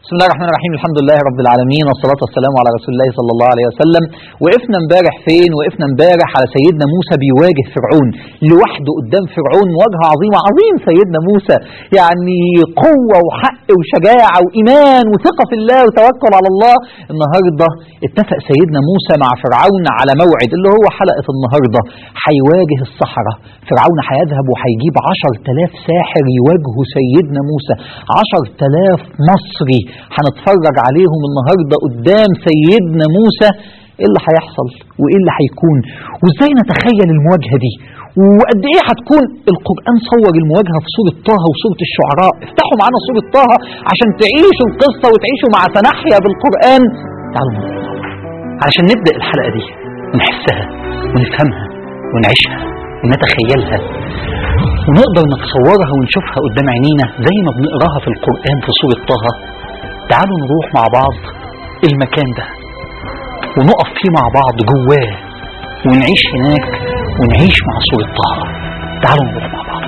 بسم الله الرحمن الرحيم الحمد لله رب العالمين والصلاة والسلام على رسول الله صلى الله عليه وسلم وقفنا امبارح فين وقفنا امبارح على سيدنا موسى بيواجه فرعون لوحده قدام فرعون مواجهة عظيمة عظيم سيدنا موسى يعني قوة وحق وشجاعة وإيمان وثقة في الله وتوكل على الله النهاردة اتفق سيدنا موسى مع فرعون على موعد اللي هو حلقة النهاردة هيواجه الصحراء فرعون هيذهب وهيجيب عشر تلاف ساحر يواجهوا سيدنا موسى عشر تلاف مصري هنتفرج عليهم النهاردة قدام سيدنا موسى ايه اللي هيحصل وايه اللي هيكون وازاي نتخيل المواجهة دي وقد ايه هتكون القرآن صور المواجهة في سورة طه وسورة الشعراء افتحوا معانا سورة طه عشان تعيشوا القصة وتعيشوا مع تنحيا بالقرآن تعالوا نتصور علشان نبدأ الحلقة دي ونحسها ونفهمها ونعيشها ونتخيلها ونقدر نتصورها ونشوفها قدام عينينا زي ما بنقراها في القرآن في سورة طه تعالوا نروح مع بعض المكان ده ونقف فيه مع بعض جواه ونعيش هناك ونعيش مع سورة طه تعالوا نروح مع بعض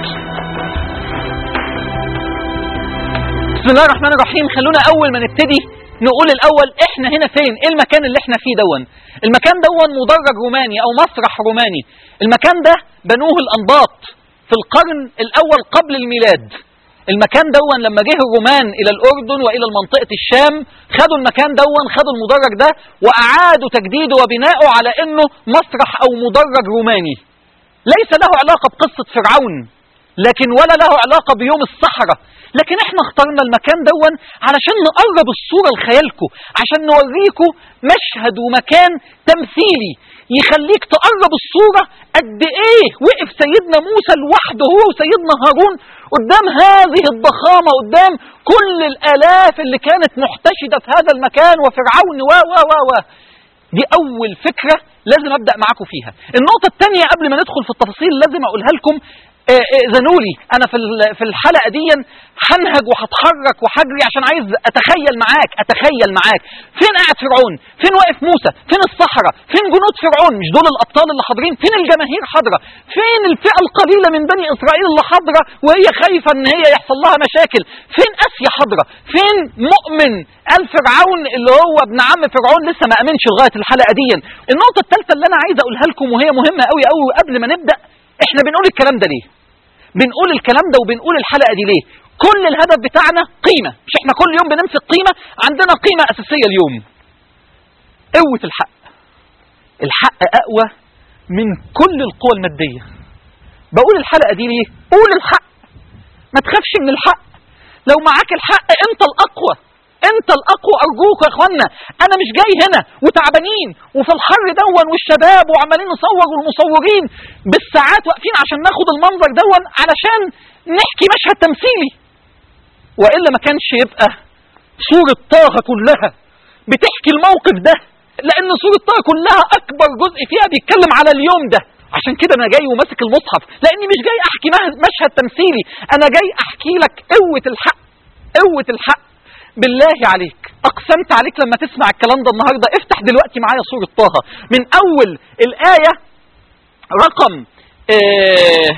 بسم الله الرحمن الرحيم خلونا أول ما نبتدي نقول الأول إحنا هنا فين إيه المكان اللي إحنا فيه دون المكان دون مدرج روماني أو مسرح روماني المكان ده بنوه الأنباط في القرن الأول قبل الميلاد المكان دون لما جه الرومان الى الاردن والى منطقه الشام خدوا المكان دون خدوا المدرج ده واعادوا تجديده وبناؤه على انه مسرح او مدرج روماني ليس له علاقه بقصه فرعون لكن ولا له علاقه بيوم الصحراء لكن احنا اخترنا المكان دون علشان نقرب الصوره لخيالكم عشان نوريكم مشهد ومكان تمثيلي يخليك تقرب الصوره قد ايه وقف سيدنا موسى لوحده هو وسيدنا هارون قدام هذه الضخامة قدام كل الآلاف اللي كانت محتشدة في هذا المكان وفرعون و و و و دي أول فكرة لازم أبدأ معاكم فيها النقطة الثانية قبل ما ندخل في التفاصيل لازم أقولها لكم زنولي أنا في في الحلقة دي هنهج وهتحرك وهجري عشان عايز أتخيل معاك أتخيل معاك فين قاعد فرعون فين واقف موسى فين الصحراء فين جنود فرعون مش دول الأبطال اللي حاضرين فين الجماهير حاضرة فين الفئة القليلة من بني إسرائيل اللي حاضرة وهي خايفة إن هي يحصل لها مشاكل فين آسيا حاضرة فين مؤمن قال فرعون اللي هو ابن عم فرعون لسه ما امنش لغايه الحلقه دي النقطه الثالثه اللي انا عايز اقولها لكم وهي مهمه قوي قوي قبل ما نبدا احنا بنقول الكلام ده ليه بنقول الكلام ده وبنقول الحلقه دي ليه كل الهدف بتاعنا قيمه مش احنا كل يوم بنمسك قيمه عندنا قيمه اساسيه اليوم قوه الحق الحق اقوى من كل القوى الماديه بقول الحلقه دي ليه قول الحق ما تخافش من الحق لو معاك الحق انت الاقوى انت الاقوى ارجوك يا اخوانا انا مش جاي هنا وتعبانين وفي الحر دون والشباب وعمالين نصور والمصورين بالساعات واقفين عشان ناخد المنظر دون علشان نحكي مشهد تمثيلي والا ما كانش يبقى صورة طه كلها بتحكي الموقف ده لان صورة طه كلها اكبر جزء فيها بيتكلم على اليوم ده عشان كده انا جاي وماسك المصحف لاني مش جاي احكي مشهد تمثيلي انا جاي احكي لك قوة الحق قوة الحق بالله عليك اقسمت عليك لما تسمع الكلام ده النهارده افتح دلوقتي معايا سوره طه من اول الايه رقم آه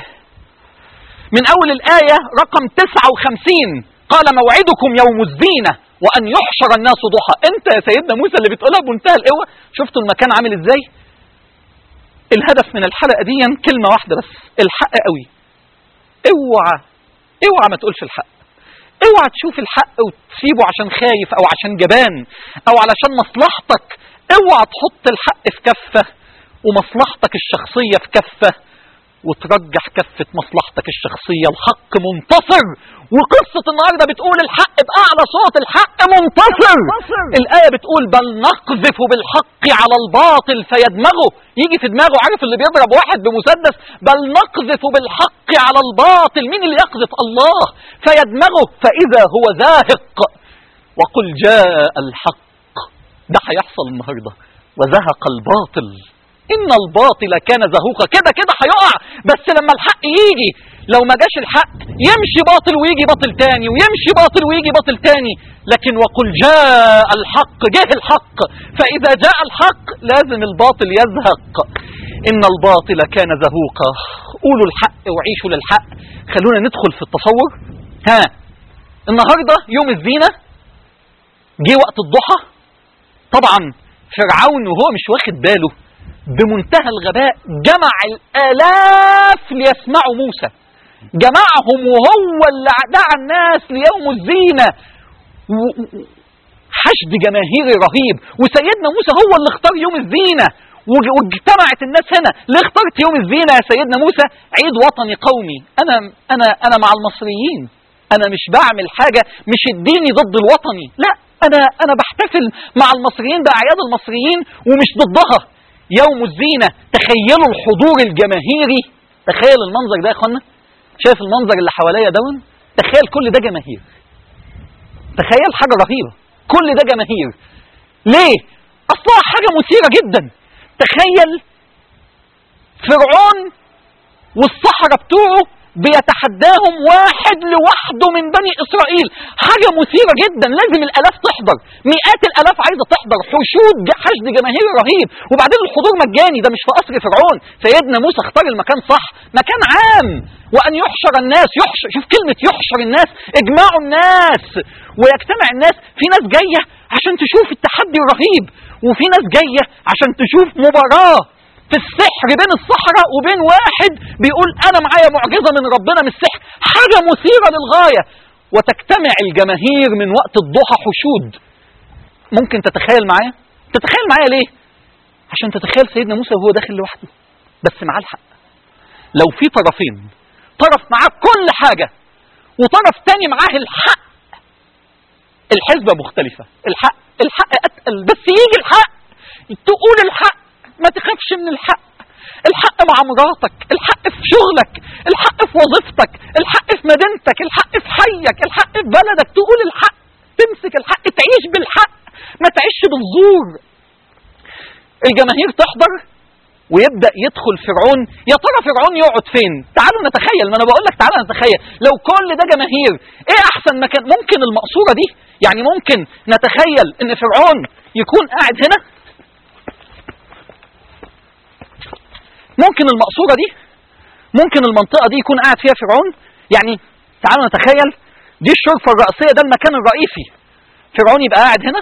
من اول الايه رقم 59 قال موعدكم يوم الزينه وان يحشر الناس ضحى انت يا سيدنا موسى اللي بتقولها بمنتهى القوه شفتوا المكان عامل ازاي الهدف من الحلقه دي كلمه واحده بس الحق قوي اوعى اوعى ما تقولش الحق اوعى تشوف الحق وتسيبه عشان خايف او عشان جبان او علشان مصلحتك اوعى تحط الحق في كفة ومصلحتك الشخصية في كفة وترجح كفة مصلحتك الشخصية الحق منتصر وقصة النهاردة بتقول الحق بأعلى صوت الحق منتصر الآية بتقول بل نقذف بالحق على الباطل فيدمغه يجي في دماغه عارف اللي بيضرب واحد بمسدس بل نقذف بالحق على الباطل مين اللي يقذف الله فيدمغه فإذا هو زاهق وقل جاء الحق ده هيحصل النهاردة وزهق الباطل إن الباطل كان زهوقا كده كده هيقع بس لما الحق يجي لو ما جاش الحق يمشي باطل ويجي باطل تاني ويمشي باطل ويجي باطل تاني لكن وقل جاء الحق جه الحق فإذا جاء الحق لازم الباطل يزهق إن الباطل كان زهوقا قولوا الحق وعيشوا للحق خلونا ندخل في التصور ها النهاردة يوم الزينة جه وقت الضحى طبعا فرعون وهو مش واخد باله بمنتهى الغباء جمع الآلاف ليسمعوا موسى جمعهم وهو اللي دعا الناس ليوم الزينة و- و- حشد جماهيري رهيب وسيدنا موسى هو اللي اختار يوم الزينة وج- واجتمعت الناس هنا ليه اخترت يوم الزينة يا سيدنا موسى عيد وطني قومي أنا أنا أنا مع المصريين أنا مش بعمل حاجة مش الديني ضد الوطني لا أنا أنا بحتفل مع المصريين بأعياد المصريين ومش ضدها يوم الزينة تخيلوا الحضور الجماهيري تخيل المنظر ده يا اخوانا شايف المنظر اللي حواليا دون تخيل كل ده جماهير تخيل حاجة رهيبة كل ده جماهير ليه اصلها حاجة مثيرة جدا تخيل فرعون والصحراء بتوعه بيتحداهم واحد لوحده من بني اسرائيل حاجه مثيره جدا لازم الالاف تحضر مئات الالاف عايزه تحضر حشود ج- حشد جماهيري رهيب وبعدين الحضور مجاني ده مش في قصر فرعون سيدنا موسى اختار المكان صح مكان عام وان يحشر الناس يحشر شوف كلمه يحشر الناس اجمعوا الناس ويجتمع الناس في ناس جايه عشان تشوف التحدي الرهيب وفي ناس جايه عشان تشوف مباراه في السحر بين الصحراء وبين واحد بيقول انا معايا معجزه من ربنا من السحر حاجه مثيره للغايه وتجتمع الجماهير من وقت الضحى حشود ممكن تتخيل معايا تتخيل معايا ليه عشان تتخيل سيدنا موسى وهو داخل لوحده بس معاه الحق لو في طرفين طرف معاه كل حاجه وطرف تاني معاه الحق الحسبه مختلفه الحق الحق اتقل بس يجي الحق تقول الحق ما تخافش من الحق الحق مع مراتك الحق في شغلك الحق في وظيفتك الحق في مدينتك الحق في حيك الحق في بلدك تقول الحق تمسك الحق تعيش بالحق ما تعيش بالزور الجماهير تحضر ويبدا يدخل فرعون يا ترى فرعون يقعد فين تعالوا نتخيل ما انا بقول لك تعالوا نتخيل لو كل ده جماهير ايه احسن مكان ممكن المقصوره دي يعني ممكن نتخيل ان فرعون يكون قاعد هنا ممكن المقصوره دي ممكن المنطقه دي يكون قاعد فيها فرعون يعني تعالوا نتخيل دي الشرفه الرئيسيه ده المكان الرئيسي فرعون يبقى قاعد هنا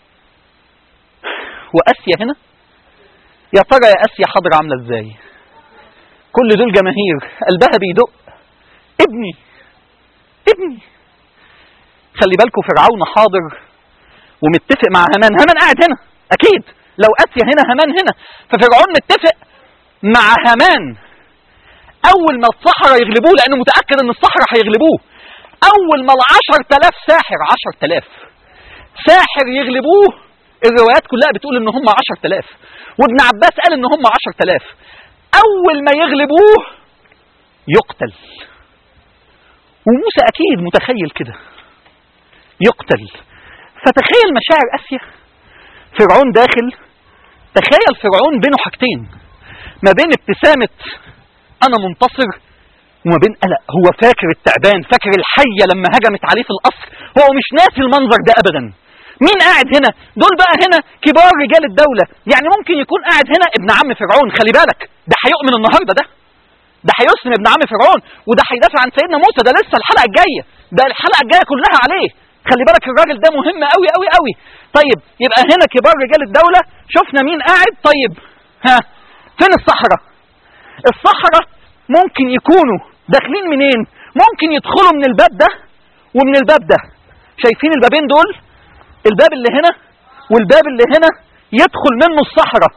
واسيا هنا يا ترى يا اسيا حاضره عامله ازاي كل دول جماهير قلبها بيدق ابني ابني خلي بالكم فرعون حاضر ومتفق مع هامان هامان قاعد هنا اكيد لو اسيا هنا هامان هنا ففرعون متفق مع هامان اول ما الصحراء يغلبوه لانه متاكد ان الصحراء هيغلبوه اول ما العشر تلاف ساحر عشر تلاف ساحر يغلبوه الروايات كلها بتقول ان هم عشر تلاف وابن عباس قال ان هم عشر تلاف اول ما يغلبوه يقتل وموسى اكيد متخيل كده يقتل فتخيل مشاعر اسيا فرعون داخل تخيل فرعون بينه حاجتين ما بين ابتسامة أنا منتصر وما بين قلق هو فاكر التعبان فاكر الحية لما هجمت عليه في القصر هو مش ناسي المنظر ده أبدا مين قاعد هنا دول بقى هنا كبار رجال الدولة يعني ممكن يكون قاعد هنا ابن عم فرعون خلي بالك ده هيؤمن النهاردة ده ده هيسلم ابن عم فرعون وده هيدافع عن سيدنا موسى ده لسه الحلقة الجاية ده الحلقة الجاية كلها عليه خلي بالك الراجل ده مهم قوي قوي قوي طيب يبقى هنا كبار رجال الدولة شفنا مين قاعد طيب ها فين الصحراء الصحراء ممكن يكونوا داخلين منين ممكن يدخلوا من الباب ده ومن الباب ده شايفين البابين دول الباب اللي هنا والباب اللي هنا يدخل منه الصحراء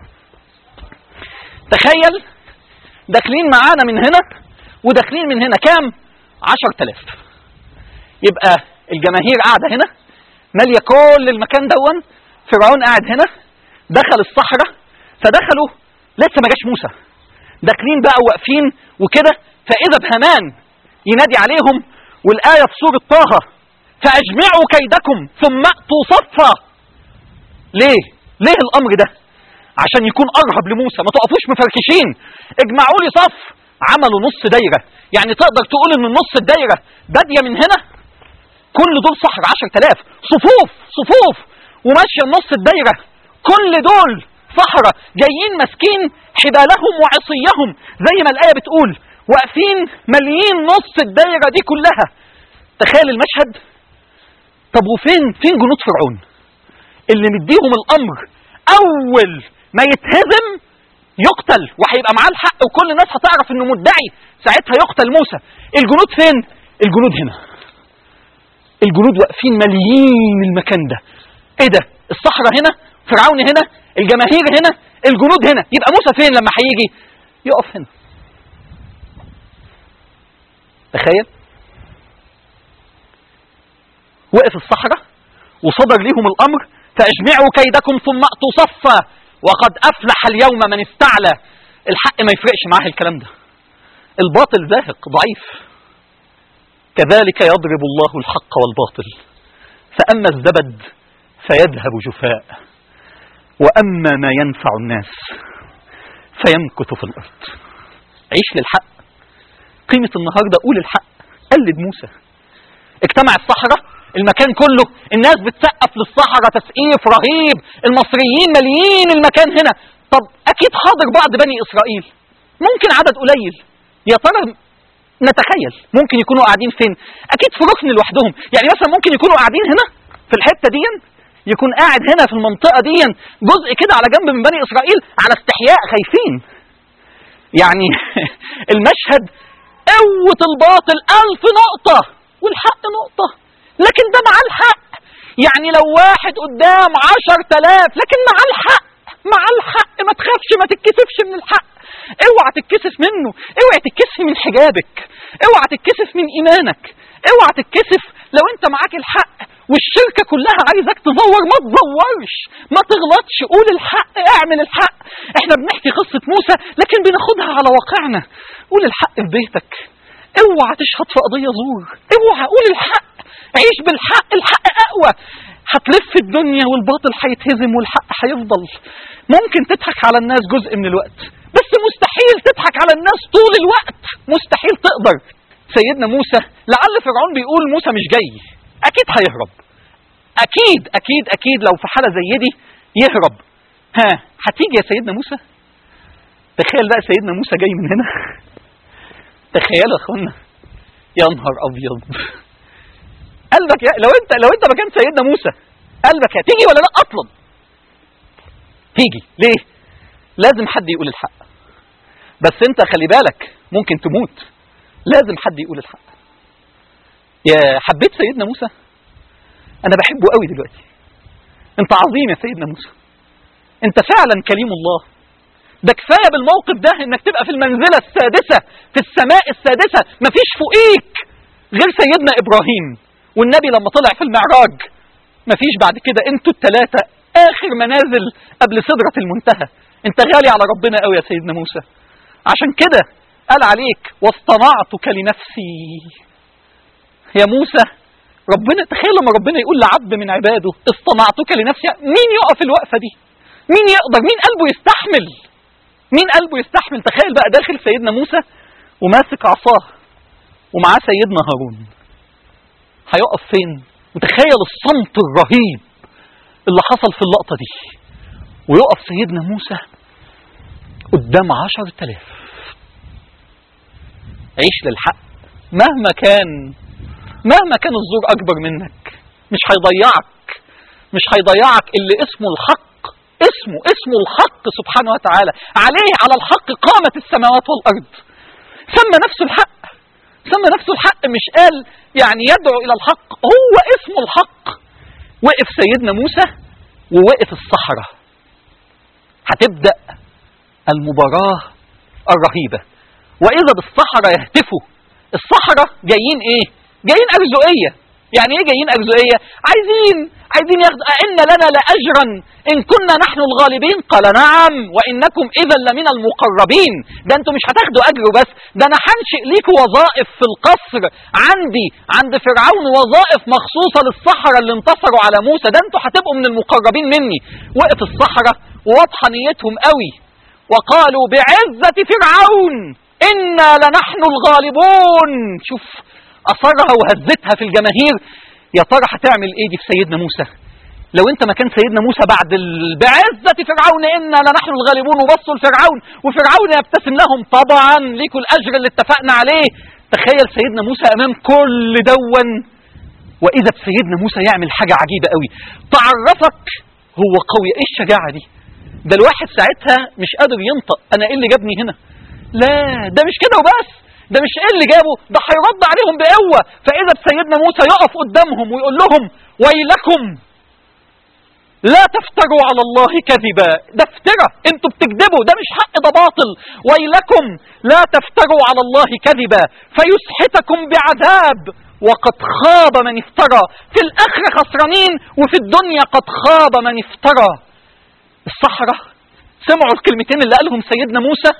تخيل داخلين معانا من هنا وداخلين من هنا كام عشر تلاف يبقى الجماهير قاعدة هنا مالية كل المكان دون فرعون قاعد هنا دخل الصحراء فدخلوا لسه ما جاش موسى داخلين بقى واقفين وكده فاذا بهمان ينادي عليهم والايه في سوره طه فاجمعوا كيدكم ثم اتوا صفا ليه ليه الامر ده عشان يكون ارهب لموسى ما تقفوش مفركشين اجمعوا لي صف عملوا نص دايره يعني تقدر تقول ان النص الدايره باديه من هنا كل دول صحر عشر تلاف صفوف صفوف وماشيه نص الدايره كل دول صحراء جايين ماسكين حبالهم وعصيهم زي ما الآية بتقول واقفين مليين نص الدايرة دي كلها تخيل المشهد طب وفين فين جنود فرعون اللي مديهم الامر اول ما يتهزم يقتل وهيبقى معاه الحق وكل الناس هتعرف انه مدعي ساعتها يقتل موسى الجنود فين الجنود هنا الجنود واقفين ماليين المكان ده ايه ده الصحراء هنا فرعون هنا الجماهير هنا الجنود هنا يبقى موسى فين لما هيجي يقف هنا تخيل وقف الصحراء وصدر ليهم الامر فاجمعوا كيدكم ثم اتوا صفا وقد افلح اليوم من استعلى الحق ما يفرقش معاه الكلام ده الباطل زاهق ضعيف كذلك يضرب الله الحق والباطل فاما الزبد فيذهب جفاء واما ما ينفع الناس فيمكث في الارض عيش للحق قيمه النهارده قول الحق قلد موسى اجتمع الصحراء المكان كله الناس بتسقف للصحراء تسقيف رهيب المصريين مليين المكان هنا طب اكيد حاضر بعض بني اسرائيل ممكن عدد قليل يا ترى نتخيل ممكن يكونوا قاعدين فين اكيد في ركن لوحدهم يعني مثلا ممكن يكونوا قاعدين هنا في الحته دي يكون قاعد هنا في المنطقه دي جزء كده على جنب من بني اسرائيل على استحياء خايفين يعني المشهد قوة الباطل ألف نقطة والحق نقطة لكن ده مع الحق يعني لو واحد قدام عشر تلاف لكن مع الحق مع الحق ما تخافش ما تتكسفش من الحق اوعى تتكسف منه اوعى تتكسف من حجابك اوعى تتكسف من ايمانك اوعى تتكسف لو انت معاك الحق والشركة كلها عايزك تزور ما تزورش ما تغلطش قول الحق اعمل الحق احنا بنحكي قصة موسى لكن بناخدها على واقعنا قول الحق في بيتك اوعى تشهد في قضية زور اوعى قول الحق عيش بالحق الحق اقوى هتلف الدنيا والباطل هيتهزم والحق هيفضل ممكن تضحك على الناس جزء من الوقت بس مستحيل تضحك على الناس طول الوقت مستحيل تقدر سيدنا موسى لعل فرعون بيقول موسى مش جاي اكيد هيهرب اكيد اكيد اكيد لو في حاله زي دي يهرب ها هتيجي يا سيدنا موسى تخيل بقى سيدنا موسى جاي من هنا تخيلوا يا اخوانا يا نهار ابيض قلبك يا لو انت لو انت مكان سيدنا موسى قلبك هتيجي ولا لا اطلب تيجي ليه لازم حد يقول الحق بس انت خلي بالك ممكن تموت لازم حد يقول الحق يا حبيت سيدنا موسى انا بحبه قوي دلوقتي انت عظيم يا سيدنا موسى انت فعلا كليم الله ده كفايه بالموقف ده انك تبقى في المنزله السادسه في السماء السادسه مفيش فوقيك غير سيدنا ابراهيم والنبي لما طلع في المعراج مفيش بعد كده انتوا الثلاثه اخر منازل قبل سدره المنتهى انت غالي على ربنا قوي يا سيدنا موسى عشان كده قال عليك واصطنعتك لنفسي يا موسى ربنا تخيل لما ربنا يقول لعبد من عباده اصطنعتك لنفسي مين يقف الوقفه دي مين يقدر مين قلبه يستحمل مين قلبه يستحمل تخيل بقى داخل سيدنا موسى وماسك عصاه ومعاه سيدنا هارون هيقف فين وتخيل الصمت الرهيب اللي حصل في اللقطة دي ويقف سيدنا موسى قدام عشر تلاف عيش للحق مهما كان مهما كان الزور أكبر منك مش هيضيعك مش هيضيعك اللي اسمه الحق اسمه اسمه الحق سبحانه وتعالى عليه على الحق قامت السماوات والأرض سمى نفسه الحق سمى نفسه الحق مش قال يعني يدعو إلى الحق هو اسمه الحق وقف سيدنا موسى ووقف الصحراء هتبدأ المباراة الرهيبة وإذا بالصحراء يهتفوا الصحراء جايين إيه؟ جايين أرزقية يعني إيه جايين أرزقية؟ عايزين عايزين ياخد أئن لنا لأجرا إن كنا نحن الغالبين قال نعم وإنكم إذا لمن المقربين ده أنتم مش هتاخدوا أجر بس ده أنا هنشئ ليكوا وظائف في القصر عندي عند فرعون وظائف مخصوصة للصحراء اللي انتصروا على موسى ده أنتوا هتبقوا من المقربين مني وقف الصحراء وواضحة نيتهم قوي وقالوا بعزة فرعون إنا لنحن الغالبون شوف أصرها وهزتها في الجماهير يا ترى هتعمل ايه دي في سيدنا موسى لو انت مكان سيدنا موسى بعد ال... بعزة فرعون إنا لنحن الغالبون وبصوا لفرعون وفرعون يبتسم لهم طبعا ليكوا الأجر اللي اتفقنا عليه تخيل سيدنا موسى أمام كل دون واذا بسيدنا موسى يعمل حاجه عجيبه قوي تعرفك هو قوي ايه الشجاعه دي ده الواحد ساعتها مش قادر ينطق انا ايه اللي جابني هنا لا ده مش كده وبس ده مش ايه اللي جابه ده هيرد عليهم بقوه فاذا بسيدنا موسى يقف قدامهم ويقول لهم ويلكم لا تفتروا على الله كذبا ده افترى انتوا بتكذبوا ده مش حق ده باطل ويلكم لا تفتروا على الله كذبا فيسحتكم بعذاب وقد خاب من افترى في الاخر خسرانين وفي الدنيا قد خاب من افترى الصحراء سمعوا الكلمتين اللي قالهم سيدنا موسى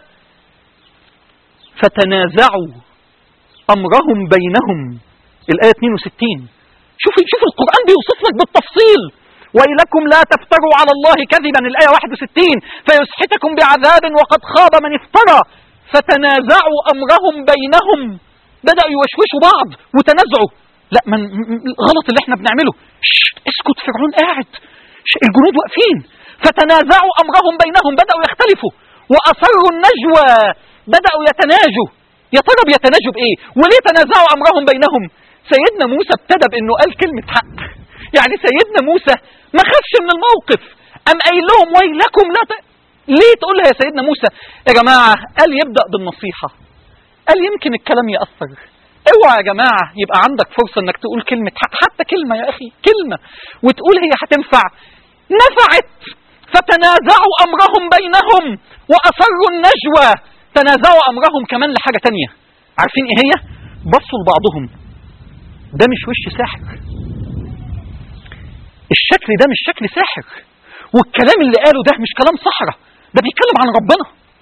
فتنازعوا امرهم بينهم الايه 62 شوف شوف القران بيوصف لك بالتفصيل ويلكم لا تفتروا على الله كذبا الآية 61 فيسحتكم بعذاب وقد خاب من افترى فتنازعوا أمرهم بينهم بدأوا يوشوشوا بعض وتنازعوا لا من غلط اللي احنا بنعمله اسكت فرعون قاعد الجنود واقفين فتنازعوا أمرهم بينهم بدأوا يختلفوا وأصروا النجوى بدأوا يتناجوا يا ترى بيتناجوا بإيه وليه تنازعوا أمرهم بينهم سيدنا موسى ابتدى بأنه قال كلمة حق يعني سيدنا موسى ما خافش من الموقف أم قايل لهم ويلكم لا ت... ليه تقولها يا سيدنا موسى يا جماعة قال يبدأ بالنصيحة قال يمكن الكلام يأثر اوعى يا جماعة يبقى عندك فرصة انك تقول كلمة حق حتى كلمة يا اخي كلمة وتقول هي هتنفع نفعت فتنازعوا امرهم بينهم واصروا النجوى تنازعوا امرهم كمان لحاجة تانية عارفين ايه هي بصوا لبعضهم ده مش وش ساحر الشكل ده مش شكل ساحر والكلام اللي قاله ده مش كلام صحراء ده بيتكلم عن ربنا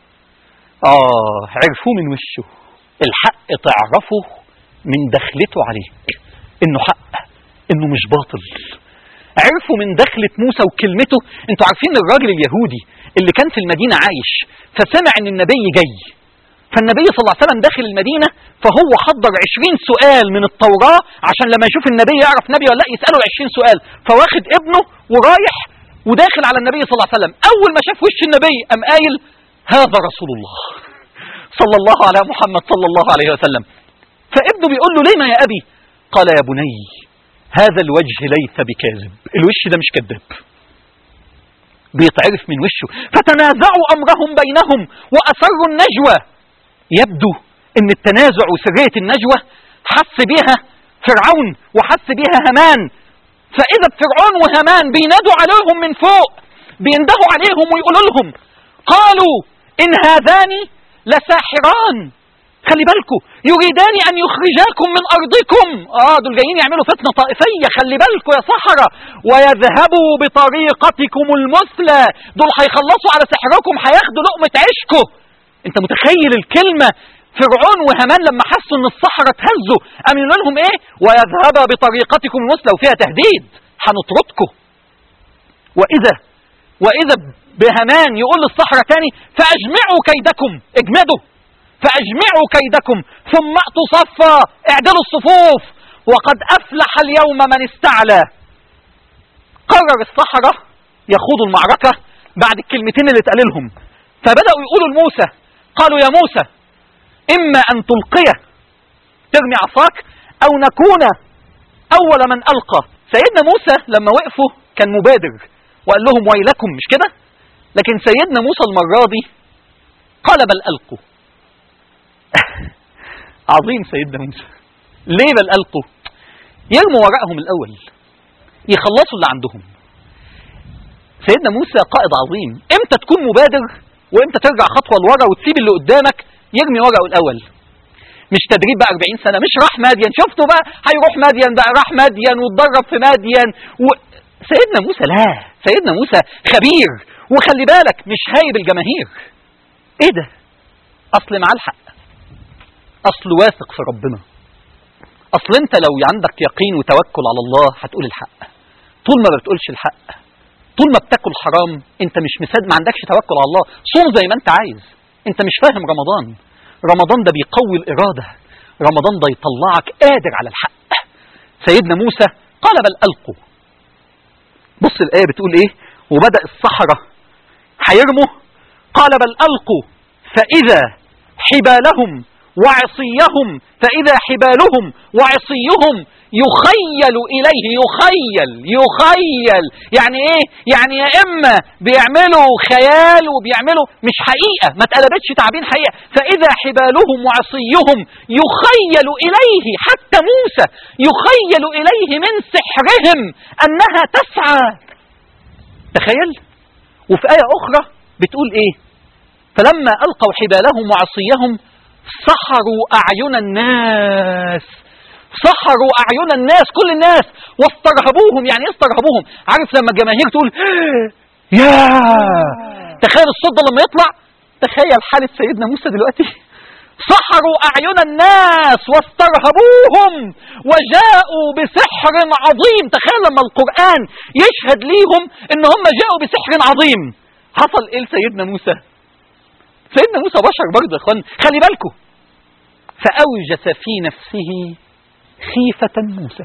آه عرفوه من وشه الحق تعرفه من دخلته عليك إنه حق إنه مش باطل عرفوا من دخلة موسى وكلمته انتوا عارفين الراجل اليهودي اللي كان في المدينة عايش فسمع ان النبي جاي فالنبي صلى الله عليه وسلم داخل المدينة فهو حضر 20 سؤال من التوراة عشان لما يشوف النبي يعرف نبي ولا لا يسأله 20 سؤال فواخد ابنه ورايح وداخل على النبي صلى الله عليه وسلم أول ما شاف وش النبي قام قايل هذا رسول الله صلى الله على محمد صلى الله عليه وسلم فابنه بيقول له ليه ما يا أبي قال يا بني هذا الوجه ليس بكاذب الوش ده مش كذاب بيتعرف من وشه فتنازعوا أمرهم بينهم وأسروا النجوى يبدو ان التنازع وسرية النجوى حس بها فرعون وحس بها هامان فاذا فرعون وهامان بينادوا عليهم من فوق بيندهوا عليهم ويقولوا لهم قالوا ان هذان لساحران خلي بالكم يريدان ان يخرجاكم من ارضكم اه دول جايين يعملوا فتنه طائفيه خلي بالكم يا سحره ويذهبوا بطريقتكم المثلى دول هيخلصوا على سحركم هياخدوا لقمه عيشكم انت متخيل الكلمة فرعون وهامان لما حسوا ان الصحراء اتهزوا قام يقول لهم ايه ويذهب بطريقتكم المثلى وفيها تهديد هنطردكم واذا واذا بهامان يقول للصحراء تاني فاجمعوا كيدكم اجمدوا فاجمعوا كيدكم ثم اتوا صفا اعدلوا الصفوف وقد افلح اليوم من استعلى قرر الصحراء يخوضوا المعركة بعد الكلمتين اللي اتقال لهم فبدأوا يقولوا لموسى قالوا يا موسى إما أن تلقيه ترمي عصاك أو نكون أول من ألقى سيدنا موسى لما وقفوا كان مبادر وقال لهم ويلكم مش كده لكن سيدنا موسى المرة دي قال بل ألقوا عظيم سيدنا موسى ليه بل ألقوا يرموا ورقهم الأول يخلصوا اللي عندهم سيدنا موسى قائد عظيم امتى تكون مبادر وامتى ترجع خطوه لورا وتسيب اللي قدامك يرمي ورقه الاول مش تدريب بقى 40 سنه مش راح مادين شفتوا بقى هيروح مادين بقى راح مادين واتدرب في مادين و... سيدنا موسى لا سيدنا موسى خبير وخلي بالك مش هايب الجماهير ايه ده اصل معاه الحق اصل واثق في ربنا اصل انت لو عندك يقين وتوكل على الله هتقول الحق طول ما بتقولش الحق طول ما بتاكل حرام انت مش مساد ما عندكش توكل على الله صوم زي ما انت عايز انت مش فاهم رمضان رمضان ده بيقوي الإرادة رمضان ده يطلعك قادر على الحق سيدنا موسى قال بل ألقوا بص الآية بتقول إيه وبدأ الصحراء هيرموا قال بل ألقوا فإذا حبالهم وعصيهم فإذا حبالهم وعصيهم يخيل إليه يخيل يخيل يعني إيه يعني يا إما بيعملوا خيال وبيعملوا مش حقيقة ما اتقلبتش تعبين حقيقة فإذا حبالهم وعصيهم يخيل إليه حتى موسى يخيل إليه من سحرهم أنها تسعى تخيل وفي آية أخرى بتقول إيه فلما ألقوا حبالهم وعصيهم سحروا أعين الناس سحروا أعين الناس كل الناس واسترهبوهم يعني ايه استرهبوهم عارف لما الجماهير تقول يا تخيل الصوت ده لما يطلع تخيل حالة سيدنا موسى دلوقتي سحروا أعين الناس واسترهبوهم وجاءوا بسحر عظيم تخيل لما القرآن يشهد ليهم ان هم جاءوا بسحر عظيم حصل ايه لسيدنا موسى سيدنا موسى بشر برضه يا اخوان خلي بالكم فأوجس في نفسه خيفة موسى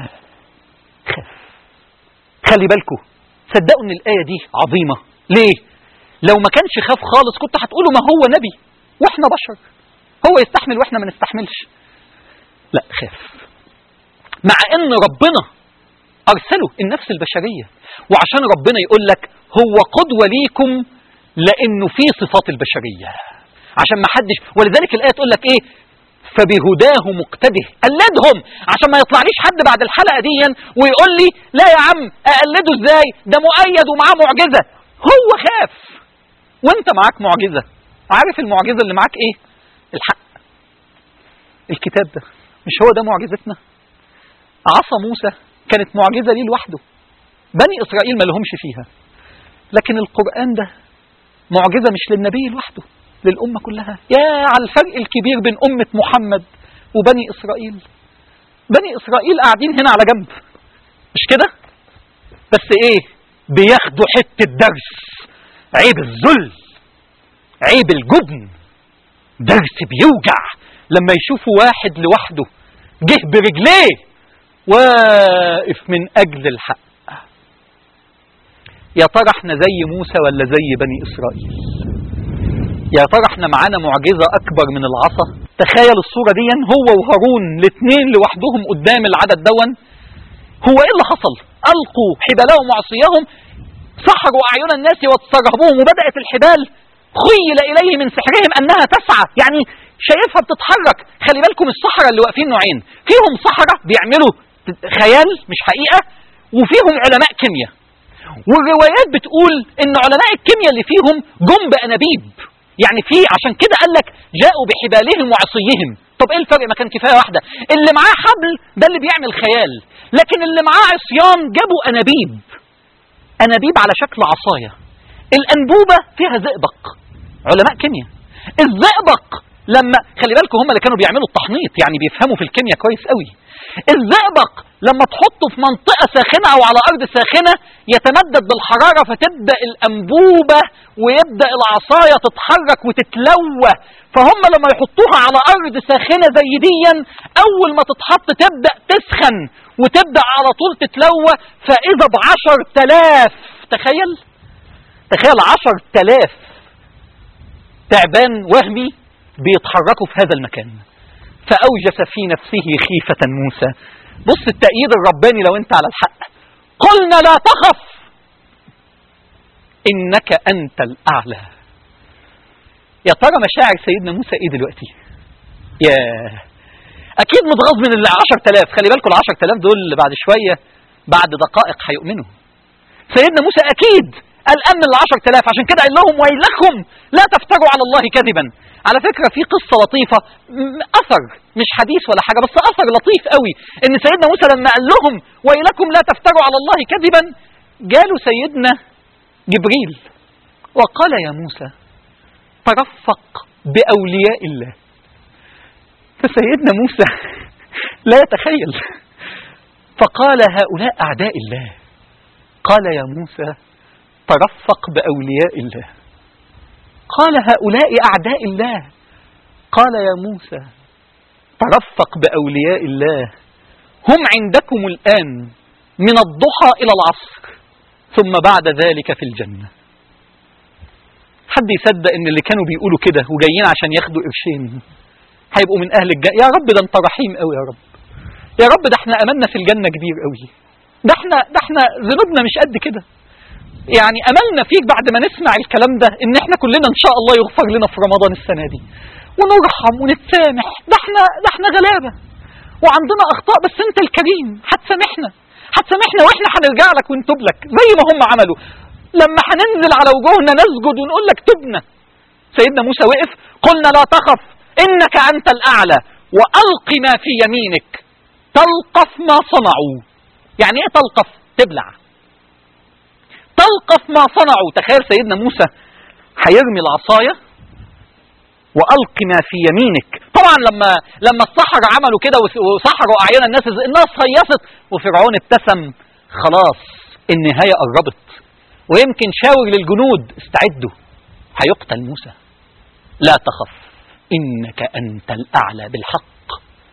خاف خلي بالكم صدقوا ان الآية دي عظيمة ليه لو ما كانش خاف خالص كنت هتقولوا ما هو نبي واحنا بشر هو يستحمل واحنا ما نستحملش لا خاف مع ان ربنا ارسله النفس البشرية وعشان ربنا يقول لك هو قدوة ليكم لانه في صفات البشرية عشان ما حدش ولذلك الآية تقول لك ايه فبهداه مقتده قلدهم عشان ما يطلعليش حد بعد الحلقة دي ويقول لي لا يا عم اقلده ازاي ده مؤيد ومعاه معجزة هو خاف وانت معاك معجزة عارف المعجزة اللي معاك ايه الحق الكتاب ده مش هو ده معجزتنا عصا موسى كانت معجزة ليه لوحده بني إسرائيل ما لهمش فيها لكن القرآن ده معجزة مش للنبي لوحده للأمة كلها يا على الفرق الكبير بين أمة محمد وبني إسرائيل بني إسرائيل قاعدين هنا على جنب مش كده بس إيه بياخدوا حتة درس عيب الذل عيب الجبن درس بيوجع لما يشوفوا واحد لوحده جه برجليه واقف من أجل الحق يا ترى احنا زي موسى ولا زي بني إسرائيل يا ترى احنا معانا معجزة أكبر من العصا تخيل الصورة دي هو وهارون الاثنين لوحدهم قدام العدد دون هو ايه اللي حصل ألقوا حبالهم وعصيهم سحروا أعين الناس واسترهبوهم وبدأت الحبال خيل إليه من سحرهم أنها تسعى يعني شايفها بتتحرك خلي بالكم السحرة اللي واقفين نوعين فيهم سحرة بيعملوا خيال مش حقيقة وفيهم علماء كيمياء والروايات بتقول ان علماء الكيمياء اللي فيهم جم بانابيب يعني في عشان كده قال لك جاءوا بحبالهم وعصيهم طب ايه الفرق ما كان كفايه واحده اللي معاه حبل ده اللي بيعمل خيال لكن اللي معاه عصيان جابوا انابيب انابيب على شكل عصايه الانبوبه فيها زئبق علماء كيمياء الزئبق لما خلي بالكم هم اللي كانوا بيعملوا التحنيط يعني بيفهموا في الكيمياء كويس قوي الزئبق لما تحطه في منطقة ساخنة أو على أرض ساخنة يتمدد بالحرارة فتبدأ الأنبوبة ويبدأ العصاية تتحرك وتتلوى فهم لما يحطوها على أرض ساخنة زي ديا أول ما تتحط تبدأ تسخن وتبدأ على طول تتلوى فإذا بعشر تلاف تخيل تخيل عشر تلاف تعبان وهمي بيتحركوا في هذا المكان فأوجس في نفسه خيفة موسى بص التأييد الرباني لو انت على الحق قلنا لا تخف إنك أنت الأعلى يا ترى مشاعر سيدنا موسى إيه دلوقتي يا أكيد متغاظ من العشر تلاف خلي بالكم العشر تلاف دول بعد شوية بعد دقائق هيؤمنوا سيدنا موسى أكيد قلقان من العشر تلاف عشان كده قال لهم ويلكم لا تفتروا على الله كذبا على فكرة في قصة لطيفة أثر مش حديث ولا حاجة بس أثر لطيف قوي إن سيدنا موسى لما قال لهم ويلكم لا تفتروا على الله كذبا جاله سيدنا جبريل وقال يا موسى ترفق بأولياء الله فسيدنا موسى لا يتخيل فقال هؤلاء أعداء الله قال يا موسى ترفق بأولياء الله قال هؤلاء أعداء الله قال يا موسى ترفق بأولياء الله هم عندكم الآن من الضحى إلى العصر ثم بعد ذلك في الجنة حد يصدق ان اللي كانوا بيقولوا كده وجايين عشان ياخدوا قرشين هيبقوا من اهل الجنة يا رب ده انت رحيم قوي يا رب يا رب ده احنا املنا في الجنه كبير قوي ده احنا ده احنا ذنوبنا مش قد كده يعني املنا فيك بعد ما نسمع الكلام ده ان احنا كلنا ان شاء الله يغفر لنا في رمضان السنه دي ونرحم ونتسامح ده احنا ده احنا غلابه وعندنا اخطاء بس انت الكريم هتسامحنا هتسامحنا واحنا هنرجع لك ونتوب لك زي ما هم عملوا لما هننزل على وجوهنا نسجد ونقول لك تبنا سيدنا موسى وقف قلنا لا تخف انك انت الاعلى والق ما في يمينك تلقف ما صنعوا يعني ايه تلقف تبلع تلقف ما صنعوا تخيل سيدنا موسى هيرمي العصايه والق ما في يمينك طبعا لما لما السحرة عملوا كده وسحروا اعين الناس الناس صيصت وفرعون ابتسم خلاص النهايه قربت ويمكن شاور للجنود استعدوا هيقتل موسى لا تخف انك انت الاعلى بالحق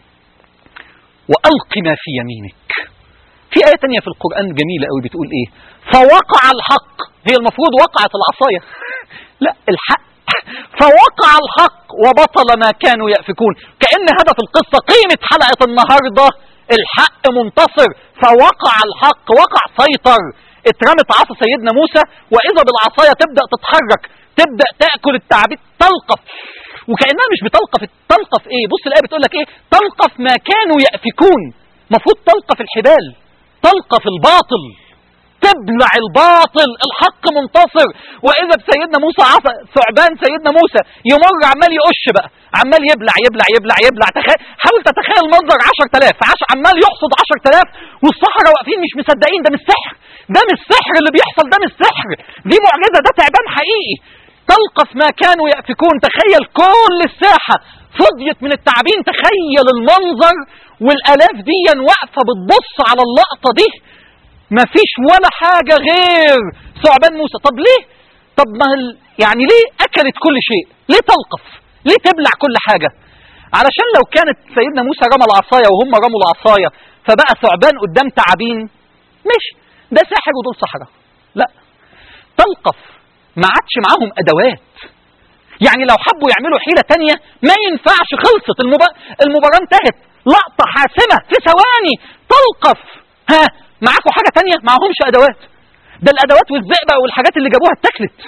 والق ما في يمينك في آية تانية في القرآن جميلة قوي بتقول إيه؟ فوقع الحق هي المفروض وقعت العصاية لا الحق فوقع الحق وبطل ما كانوا يأفكون كأن هدف القصة قيمة حلقة النهاردة الحق منتصر فوقع الحق وقع سيطر اترمت عصا سيدنا موسى وإذا بالعصاية تبدأ تتحرك تبدأ تأكل التعبيد تلقف وكأنها مش بتلقف تلقف ايه بص الآية بتقول لك ايه تلقف ما كانوا يأفكون مفروض تلقف الحبال تلقف الباطل تبلع الباطل الحق منتصر واذا بسيدنا موسى عصا ثعبان سيدنا موسى يمر عمال يقش بقى عمال يبلع يبلع يبلع يبلع تخيل حاول تتخيل منظر 10000 عش عمال يحصد 10000 والصحراء واقفين مش مصدقين ده مش سحر ده مش سحر اللي بيحصل ده مش سحر دي معجزه ده تعبان حقيقي تلقف ما كانوا يأفكون تخيل كل الساحة فضيت من التعابين تخيل المنظر والآلاف دي واقفة بتبص على اللقطة دي ما فيش ولا حاجة غير ثعبان موسى طب ليه طب ما ال... يعني ليه أكلت كل شيء ليه تلقف ليه تبلع كل حاجة علشان لو كانت سيدنا موسى رمى العصاية وهم رموا العصاية فبقى ثعبان قدام تعابين ماشي ده ساحر ودول سحرة لا تلقف ما عادش معاهم أدوات يعني لو حبوا يعملوا حيلة تانية ما ينفعش خلصت المب... المباراة انتهت لقطة حاسمة في ثواني تلقف ها معاكم حاجة تانية معهمش أدوات ده الأدوات والزئبق والحاجات اللي جابوها اتاكلت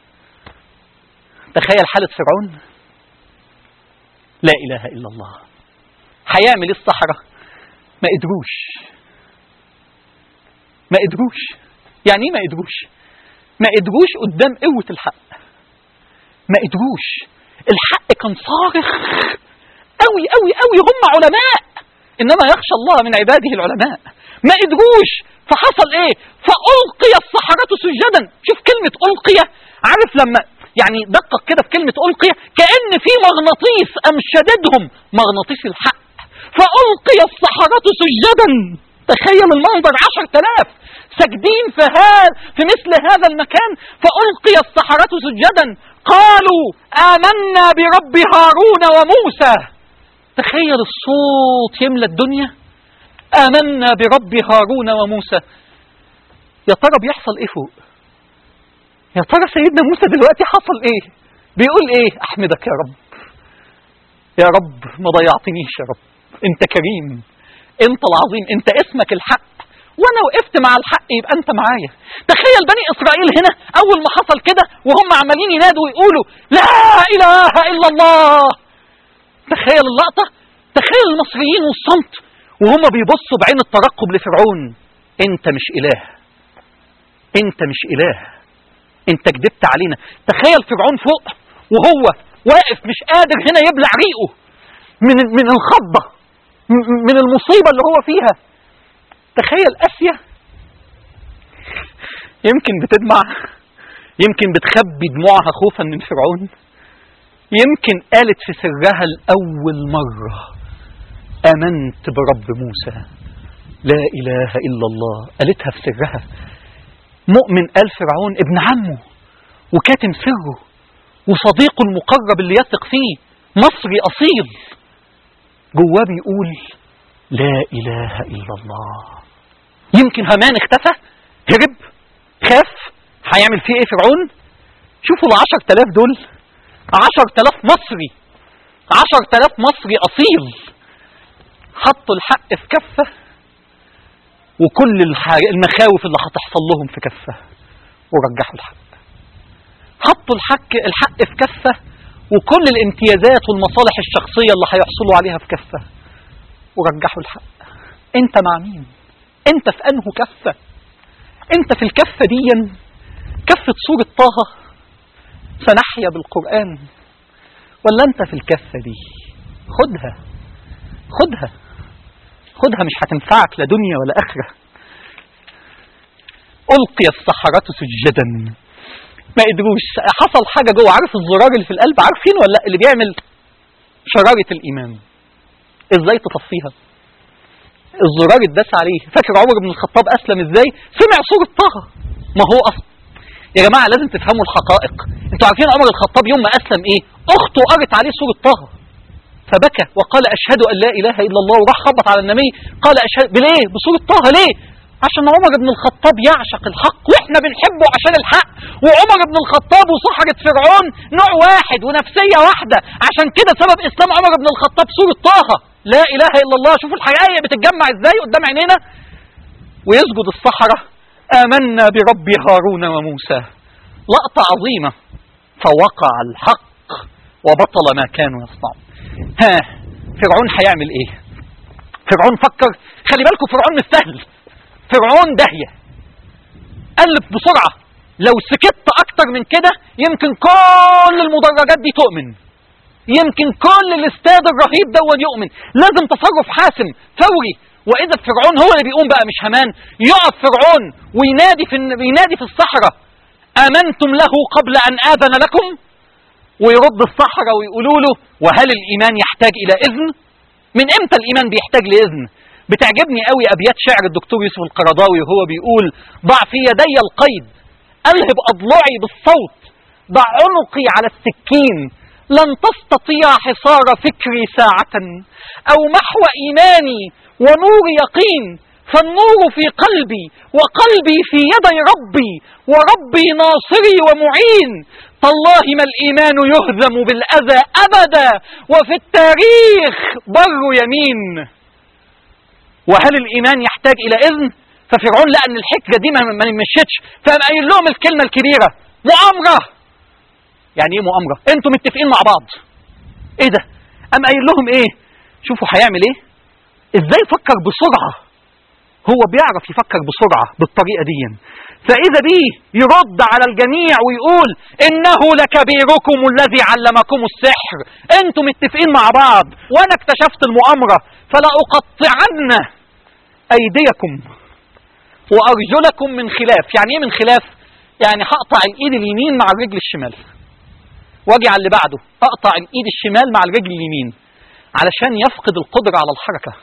تخيل حالة فرعون لا إله إلا الله هيعمل ايه الصحراء ما قدروش ما قدروش يعني ايه ما قدروش ما قدروش قدام قوة الحق ما قدروش الحق كان صارخ قوي قوي قوي هم علماء انما يخشى الله من عباده العلماء ما قدروش فحصل ايه فألقي السحرة سجدا شوف كلمة ألقي عارف لما يعني دقق كده في كلمة ألقي كأن في مغناطيس أم شددهم مغناطيس الحق فألقي السحرة سجدا تخيل المنظر عشر تلاف ساجدين في هذا في مثل هذا المكان فألقي السحرة سجدا قالوا آمنا برب هارون وموسى تخيل الصوت يملى الدنيا آمنا برب هارون وموسى يا ترى بيحصل ايه فوق يا ترى سيدنا موسى دلوقتي حصل ايه بيقول ايه احمدك يا رب يا رب ما ضيعتنيش يا رب انت كريم انت العظيم انت اسمك الحق وانا وقفت مع الحق يبقى انت معايا تخيل بني اسرائيل هنا اول ما حصل كده وهم عمالين ينادوا ويقولوا لا اله الا الله تخيل اللقطة تخيل المصريين والصمت وهم بيبصوا بعين الترقب لفرعون انت مش اله انت مش اله انت كدبت علينا تخيل فرعون فوق وهو واقف مش قادر هنا يبلع ريقه من من الخضه من المصيبه اللي هو فيها تخيل اسيا يمكن بتدمع يمكن بتخبي دموعها خوفا من فرعون يمكن قالت في سرها الأول مرة آمنت برب موسى لا إله إلا الله قالتها في سرها مؤمن قال فرعون ابن عمه وكاتم سره وصديقه المقرب اللي يثق فيه مصري أصيل جواه بيقول لا إله إلا الله يمكن همان اختفى هرب خاف هيعمل فيه ايه فرعون شوفوا العشر تلاف دول عشر تلاف مصري عشر تلاف مصري أصيل حطوا الحق في كفة وكل الح- المخاوف اللي هتحصل لهم في كفة ورجحوا الحق حطوا الحق الحق في كفة وكل الامتيازات والمصالح الشخصية اللي هيحصلوا عليها في كفة ورجحوا الحق انت مع مين انت في انه كفة انت في الكفة دي كفة سورة طه سنحيا بالقرآن ولا انت في الكفة دي خدها خدها خدها مش هتنفعك لا دنيا ولا آخرة ألقي السحرة سجدا ما قدروش حصل حاجة جوه عارف الزرار اللي في القلب عارفين ولا لأ؟ اللي بيعمل شرارة الإيمان ازاي تطفيها الزرار اتداس عليه فاكر عمر بن الخطاب أسلم ازاي سمع سورة طه ما هو أصلا يا جماعة لازم تفهموا الحقائق انتوا عارفين عمر الخطاب يوم ما أسلم ايه أخته قرت عليه سورة طه فبكى وقال أشهد أن لا إله إلا الله وراح خبط على النبي قال أشهد بليه بسورة طه ليه عشان عمر بن الخطاب يعشق الحق واحنا بنحبه عشان الحق وعمر بن الخطاب وسحرة فرعون نوع واحد ونفسية واحدة عشان كده سبب إسلام عمر بن الخطاب سورة طه لا إله إلا الله شوفوا الحقائق بتتجمع إزاي قدام عينينا ويسجد السحرة آمنا برب هارون وموسى لقطة عظيمة فوقع الحق وبطل ما كانوا يصنعون ها فرعون هيعمل ايه فرعون فكر خلي بالكم فرعون مش سهل فرعون داهيه قلب بسرعه لو سكت اكتر من كده يمكن كل المدرجات دي تؤمن يمكن كل الاستاد الرهيب دون يؤمن لازم تصرف حاسم فوري واذا فرعون هو اللي بيقوم بقى مش همان يقف فرعون وينادي في وينادي في الصحراء امنتم له قبل ان اذن لكم ويرد الصحراء ويقولوا له وهل الإيمان يحتاج إلى إذن؟ من إمتى الإيمان بيحتاج لإذن؟ بتعجبني قوي أبيات شعر الدكتور يوسف القرضاوي وهو بيقول ضع في يدي القيد ألهب أضلعي بالصوت ضع عنقي على السكين لن تستطيع حصار فكري ساعة أو محو إيماني ونور يقين فالنور في قلبي وقلبي في يدي ربي وربي ناصري ومعين تالله ما الإيمان يهزم بالأذى أبدا وفي التاريخ بر يمين وهل الإيمان يحتاج إلى إذن ففرعون لقى أن الحجة دي ما ما مشيتش فقام قايل لهم الكلمة الكبيرة مؤامرة يعني إيه مؤامرة أنتم متفقين مع بعض إيه ده قام قايل لهم إيه شوفوا هيعمل إيه إزاي فكر بسرعة هو بيعرف يفكر بسرعة بالطريقة دي فإذا بيه يرد على الجميع ويقول إنه لكبيركم الذي علمكم السحر أنتم متفقين مع بعض وأنا اكتشفت المؤامرة فلا أقطعن أيديكم وأرجلكم من خلاف يعني إيه من خلاف يعني هقطع الإيد اليمين مع الرجل الشمال واجي على اللي بعده أقطع الإيد الشمال مع الرجل اليمين علشان يفقد القدرة على الحركة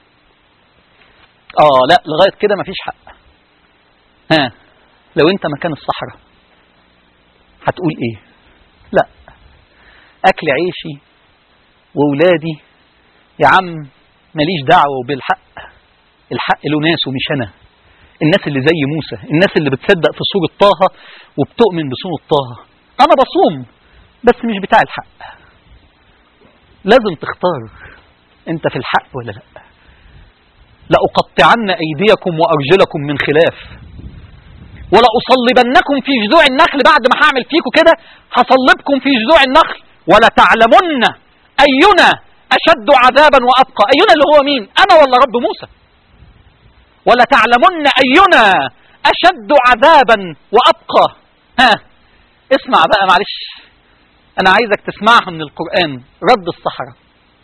اه لا لغايه كده مفيش حق ها لو انت مكان الصحراء هتقول ايه لا اكل عيشي وولادي يا عم ماليش دعوه بالحق الحق له ناس ومش انا الناس اللي زي موسى الناس اللي بتصدق في سوره طه وبتؤمن بسوره طه انا بصوم بس مش بتاع الحق لازم تختار انت في الحق ولا لا لأقطعن أيديكم وأرجلكم من خلاف ولأصلبنكم في جذوع النخل بعد ما هعمل فيكم كده هصلبكم في جذوع النخل ولتعلمن أينا أشد عذابا وأبقى أينا اللي هو مين أنا ولا رب موسى ولتعلمن أينا أشد عذابا وأبقى ها اسمع بقى معلش أنا عايزك تسمعها من القرآن رد الصحراء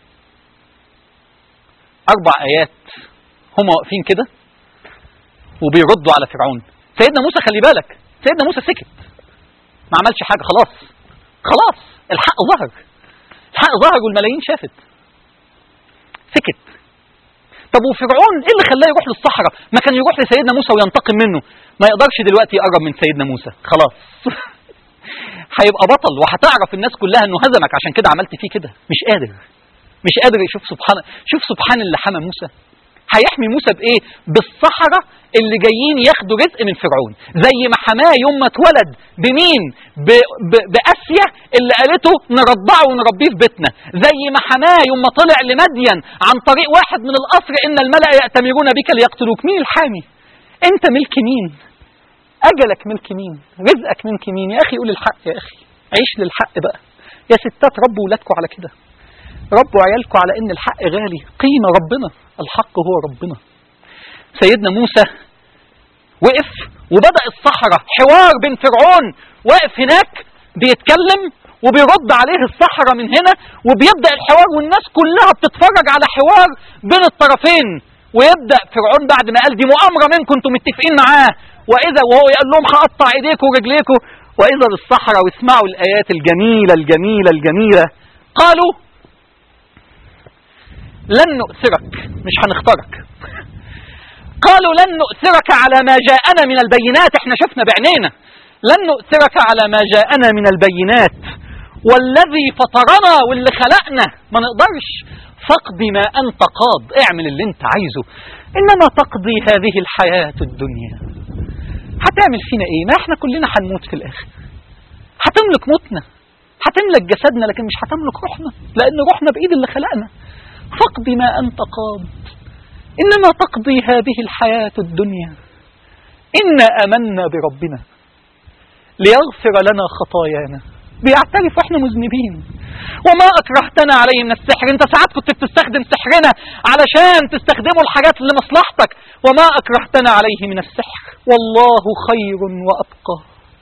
أربع آيات هما واقفين كده وبيردوا على فرعون سيدنا موسى خلي بالك سيدنا موسى سكت ما عملش حاجة خلاص خلاص الحق ظهر الحق ظهر والملايين شافت سكت طب وفرعون ايه اللي خلاه يروح للصحراء ما كان يروح لسيدنا موسى وينتقم منه ما يقدرش دلوقتي يقرب من سيدنا موسى خلاص هيبقى بطل وهتعرف الناس كلها انه هزمك عشان كده عملت فيه كده مش قادر مش قادر يشوف سبحان شوف سبحان اللي حمى موسى هيحمي موسى بايه بالصحراء اللي جايين ياخدوا رزق من فرعون زي ما حماه يوم ما اتولد بمين ب... ب... باسيا اللي قالته نرضعه ونربيه في بيتنا زي ما حماه يوم ما طلع لمدين عن طريق واحد من القصر ان الملأ يأتمرون بك ليقتلوك مين الحامي انت ملك مين اجلك ملك مين رزقك ملك مين يا اخي قول الحق يا اخي عيش للحق بقى يا ستات ربوا ولادكم على كده ربوا عيالكم على ان الحق غالي قيمه ربنا الحق هو ربنا سيدنا موسى وقف وبدا الصحراء حوار بين فرعون واقف هناك بيتكلم وبيرد عليه الصحراء من هنا وبيبدا الحوار والناس كلها بتتفرج على حوار بين الطرفين ويبدا فرعون بعد ما قال دي مؤامره منكم انتم متفقين معاه واذا وهو يقول لهم هقطع ايديكم ورجليكم واذا بالصحراء واسمعوا الايات الجميله الجميله الجميله قالوا لن نؤثرك مش هنختارك قالوا لن نؤثرك على ما جاءنا من البينات احنا شفنا بعينينا لن نؤثرك على ما جاءنا من البينات والذي فطرنا واللي خلقنا ما نقدرش فاقضي ما انت قاض اعمل اللي انت عايزه انما تقضي هذه الحياة الدنيا هتعمل فينا ايه ما احنا كلنا هنموت في الاخر هتملك موتنا هتملك جسدنا لكن مش هتملك روحنا لان روحنا بايد اللي خلقنا فاقض ما انت قاض انما تقضي هذه الحياة الدنيا انا امنا بربنا ليغفر لنا خطايانا بيعترف احنا مذنبين وما اكرهتنا عليه من السحر انت ساعات كنت بتستخدم سحرنا علشان تستخدموا الحاجات لمصلحتك وما اكرهتنا عليه من السحر والله خير وابقى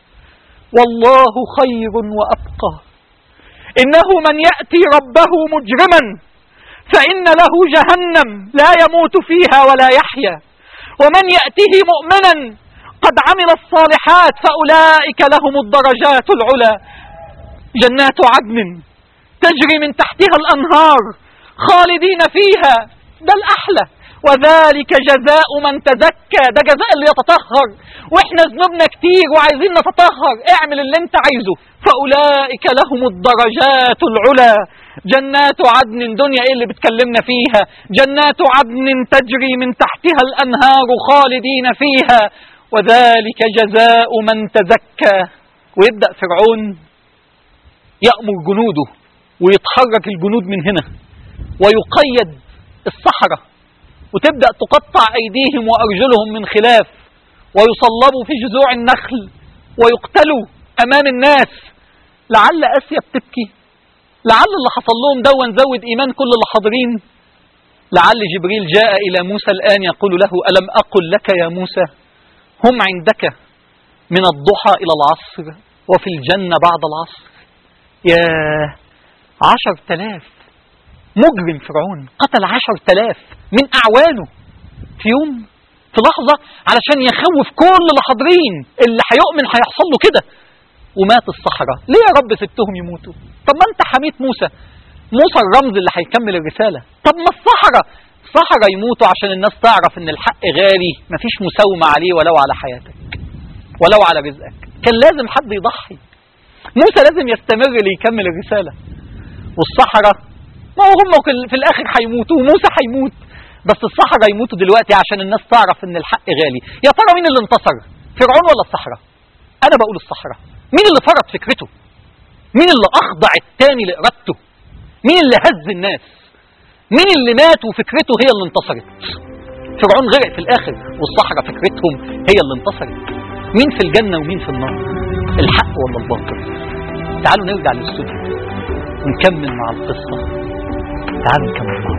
والله خير وابقى انه من ياتي ربه مجرما فان له جهنم لا يموت فيها ولا يحيا ومن ياته مؤمنا قد عمل الصالحات فاولئك لهم الدرجات العلى جنات عدن تجري من تحتها الأنهار خالدين فيها ده الأحلى وذلك جزاء من تزكى ده جزاء اللي يتطهر واحنا ذنوبنا كتير وعايزين نتطهر اعمل اللي انت عايزه فأولئك لهم الدرجات العلى جنات عدن دنيا ايه اللي بتكلمنا فيها جنات عدن تجري من تحتها الأنهار خالدين فيها وذلك جزاء من تزكى ويبدأ فرعون يأمر جنوده ويتحرك الجنود من هنا ويقيد الصحراء وتبدأ تقطع أيديهم وأرجلهم من خلاف ويصلبوا في جذوع النخل ويقتلوا أمام الناس لعل آسيا بتبكي لعل اللي حصل لهم دون زود إيمان كل اللي حاضرين لعل جبريل جاء إلى موسى الآن يقول له ألم أقل لك يا موسى هم عندك من الضحى إلى العصر وفي الجنة بعد العصر يا عشر تلاف مجرم فرعون قتل عشر تلاف من أعوانه في يوم في لحظة علشان يخوف كل اللي حاضرين اللي هيؤمن هيحصل له كده ومات الصحراء ليه يا رب سبتهم يموتوا طب ما انت حميت موسى موسى الرمز اللي هيكمل الرسالة طب ما الصحراء الصحراء يموتوا عشان الناس تعرف ان الحق غالي مفيش مساومة عليه ولو على حياتك ولو على رزقك كان لازم حد يضحي موسى لازم يستمر ليكمل الرسالة والصحراء ما هو هم في الآخر هيموتوا وموسى هيموت بس الصحراء يموتوا دلوقتي عشان الناس تعرف ان الحق غالي يا ترى مين اللي انتصر فرعون ولا الصحراء انا بقول الصحراء مين اللي فرض فكرته مين اللي اخضع التاني لارادته مين اللي هز الناس مين اللي مات وفكرته هي اللي انتصرت فرعون غرق في الاخر والصحراء فكرتهم هي اللي انتصرت مين في الجنة ومين في النار الحق ولا الباطل تعالوا نرجع للاستوديو ونكمل مع القصة تعالوا نكمل مع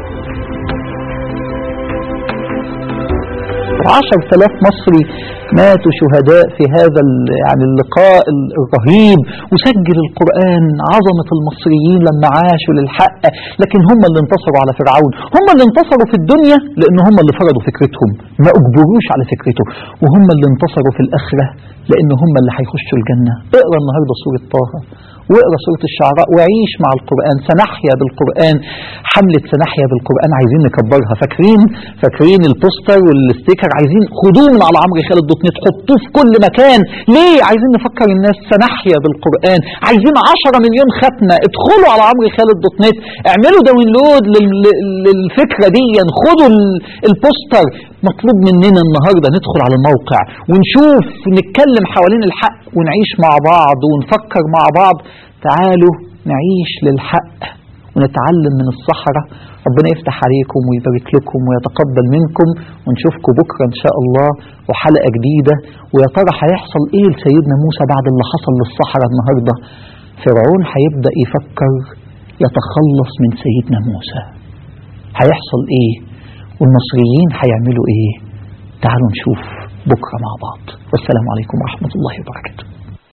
وعشر تلاف مصري ماتوا شهداء في هذا يعني اللقاء الرهيب وسجل القرآن عظمة المصريين لما عاشوا للحق لكن هم اللي انتصروا على فرعون هم اللي انتصروا في الدنيا لأن هم اللي فرضوا فكرتهم ما أجبروش على فكرته وهم اللي انتصروا في الآخرة لأن هم اللي هيخشوا الجنة اقرأ النهاردة سورة طه واقرا سوره الشعراء وعيش مع القران سنحيا بالقران حمله سنحيا بالقران عايزين نكبرها فاكرين فاكرين البوستر والستيكر البوستر عايزين خدوه من على عمرو خالد دوت نت حطوه في كل مكان ليه عايزين نفكر الناس سنحيا بالقرآن عايزين 10 مليون ختمة ادخلوا على عمرو خالد دوت نت اعملوا داونلود لل- للفكرة دي خدوا ال- البوستر مطلوب مننا النهاردة ندخل على الموقع ونشوف نتكلم حوالين الحق ونعيش مع بعض ونفكر مع بعض تعالوا نعيش للحق ونتعلم من الصحراء ربنا يفتح عليكم ويبارك لكم ويتقبل منكم ونشوفكم بكرة إن شاء الله وحلقة جديدة ويا ترى هيحصل إيه لسيدنا موسى بعد اللي حصل للصحراء النهاردة فرعون هيبدأ يفكر يتخلص من سيدنا موسى هيحصل إيه والمصريين هيعملوا إيه تعالوا نشوف بكرة مع بعض والسلام عليكم ورحمة الله وبركاته